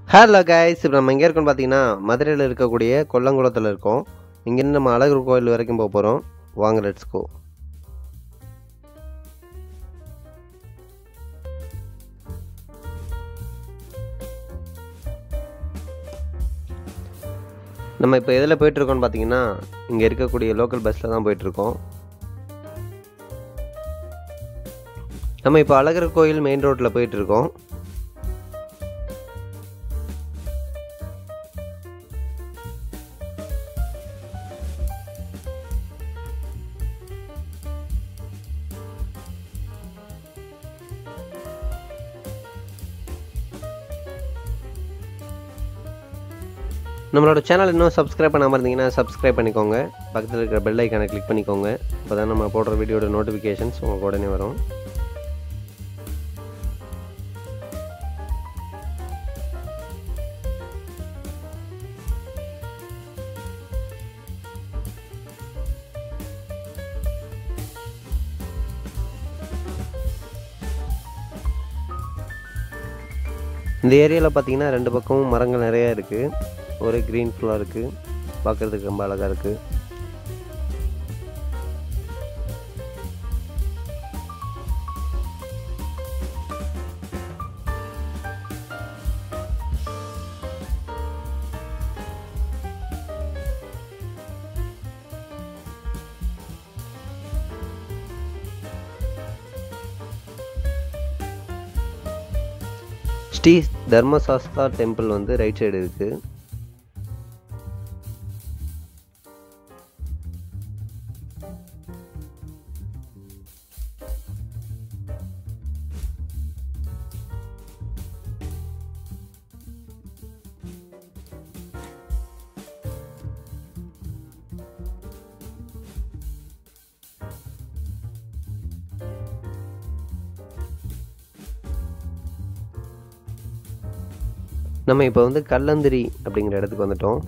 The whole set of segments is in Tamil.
ஹலோ கைஸ் இப்போ நம்ம எங்கே இருக்கோம்னு பார்த்தீங்கன்னா மதுரையில் இருக்கக்கூடிய கொல்லங்குளத்தில் இருக்கோம் இங்கேருந்து நம்ம அழகர் கோயில் வரைக்கும் போக போகிறோம் வாங்க லெட்ஸ் கோ நம்ம இப்போ எதில் போயிட்டுருக்கோம்னு பார்த்தீங்கன்னா இங்கே இருக்கக்கூடிய லோக்கல் பஸ்ஸில் தான் போயிட்டுருக்கோம் நம்ம இப்போ அழகர் கோயில் மெயின் ரோட்டில் போயிட்டுருக்கோம் நம்மளோட சேனல் இன்னும் சப்ஸ்கிரைப் பண்ணாமல் இருந்தீங்கன்னா சப்ஸ்கிரைப் பண்ணிக்கோங்க பக்கத்தில் இருக்கிற பெல் ஐக்கானை கிளிக் பண்ணிக்கோங்க அப்போ தான் நம்ம போடுற வீடியோட நோட்டிஃபிகேஷன்ஸ் உங்களுக்கு உடனே வரும் இந்த ஏரியாவில் பார்த்தீங்கன்னா ரெண்டு பக்கமும் மரங்கள் நிறையா இருக்குது ஒரே க்ரீன் ஃபுல்லாக இருக்குது பார்க்குறதுக்கு ரொம்ப அழகாக இருக்குது ஸ்ரீ தர்மசாஸ்தா டெம்பிள் வந்து ரைட் சைடு இருக்குது நம்ம இப்போ வந்து கல்லந்திரி அப்படிங்கிற இடத்துக்கு வந்துட்டோம்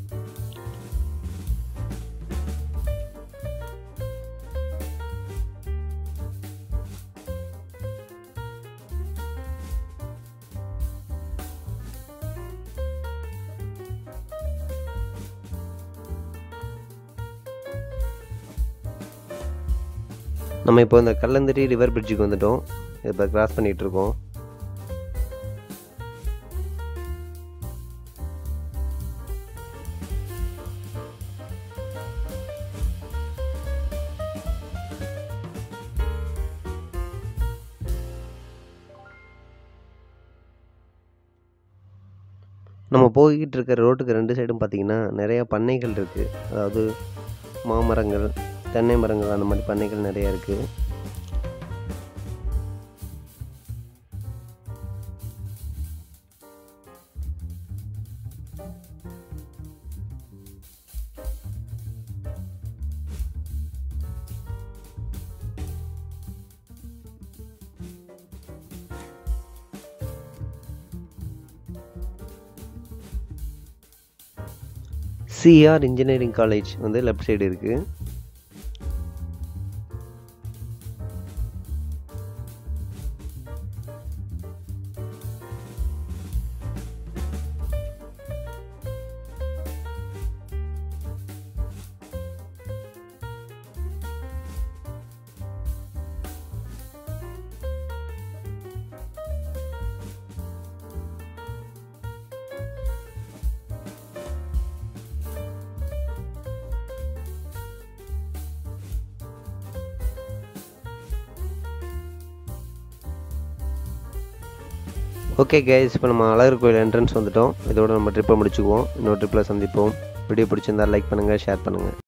நம்ம இப்போ இந்த கல்லந்திரி ரிவர் பிரிட்ஜுக்கு வந்துட்டோம் இப்போ கிராஸ் பண்ணிகிட்டு இருக்கோம் நம்ம போய்கிட்டு இருக்கிற ரோட்டுக்கு ரெண்டு சைடும் பார்த்தீங்கன்னா நிறையா பண்ணைகள் இருக்குது அதாவது மாமரங்கள் தென்னை மரங்கள் அந்த மாதிரி பண்ணைகள் நிறையா இருக்குது சிஆர் இன்ஜினியரிங் காலேஜ் வந்து லெஃப்ட் சைடு இருக்குது ஓகே கைஸ் இப்போ நம்ம அழகர் கோயில் என்ட்ரன்ஸ் வந்துட்டோம் இதோட நம்ம ட்ரிப்பை முடிச்சுக்குவோம் இன்னொரு ட்ரிப்பில் சந்திப்போம் வீடியோ பிடிச்சிருந்தா லைக் பண்ணுங்கள் ஷேர் பண்ணுங்கள்